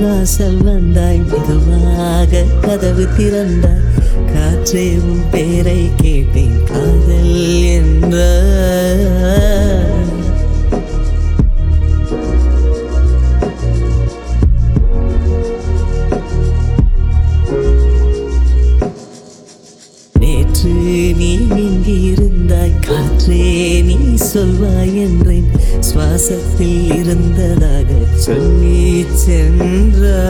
வாசல் வந்தாய் மெதுவாக கதவு திறந்தாய் காற்றே உன் பேரை கேட்டேன் காதல் என்ற நேற்று நீ இங்கு இருந்தாய் காற்றே நீ சொல்வாய் என்றேன் சுவாசத்தில் இருந்ததாக சொல்லி சென்றாய்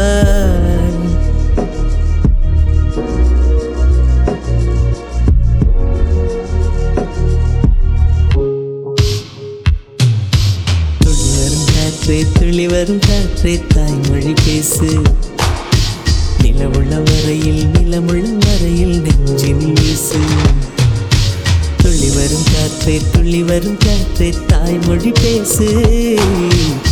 துளி வரும் காற்றே துளி வரும் காற்றே தாய்மொழி பேசு நிலமுள்ள வரையில் நிலமுள்ள வரையில் நெஞ்சில் வீசு துளி வரும் காற்றே துளி வரும் காற்றே தாய்மொழி பேசு